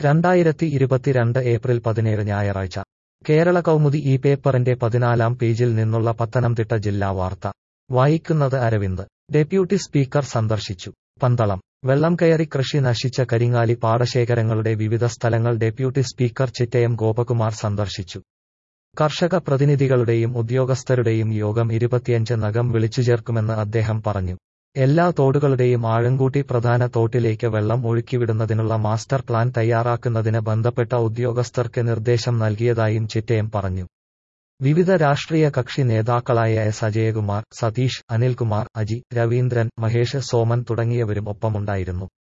രണ്ടായിരത്തി ഇരുപത്തിരണ്ട് ഏപ്രിൽ പതിനേഴ് ഞായറാഴ്ച കേരള കൗമുദി ഈ പേപ്പറിന്റെ പതിനാലാം പേജിൽ നിന്നുള്ള പത്തനംതിട്ട ജില്ലാ വാർത്ത വായിക്കുന്നത് അരവിന്ദ് ഡെപ്യൂട്ടി സ്പീക്കർ സന്ദർശിച്ചു പന്തളം വെള്ളം കയറി കൃഷി നശിച്ച കരിങ്ങാലി പാടശേഖരങ്ങളുടെ വിവിധ സ്ഥലങ്ങൾ ഡെപ്യൂട്ടി സ്പീക്കർ ചിറ്റയം ഗോപകുമാർ സന്ദർശിച്ചു കർഷക പ്രതിനിധികളുടെയും ഉദ്യോഗസ്ഥരുടെയും യോഗം ഇരുപത്തിയഞ്ച് നകം വിളിച്ചുചേർക്കുമെന്ന് അദ്ദേഹം പറഞ്ഞു എല്ലാ തോടുകളുടെയും ആഴംകൂട്ടി പ്രധാന തോട്ടിലേക്ക് വെള്ളം ഒഴുക്കിവിടുന്നതിനുള്ള മാസ്റ്റർ പ്ലാൻ തയ്യാറാക്കുന്നതിന് ബന്ധപ്പെട്ട ഉദ്യോഗസ്ഥർക്ക് നിർദ്ദേശം നൽകിയതായും ചിറ്റയം പറഞ്ഞു വിവിധ രാഷ്ട്രീയ കക്ഷി നേതാക്കളായ എസ് അജയകുമാർ സതീഷ് അനിൽകുമാർ അജി രവീന്ദ്രൻ മഹേഷ് സോമൻ തുടങ്ങിയവരും ഒപ്പമുണ്ടായിരുന്നു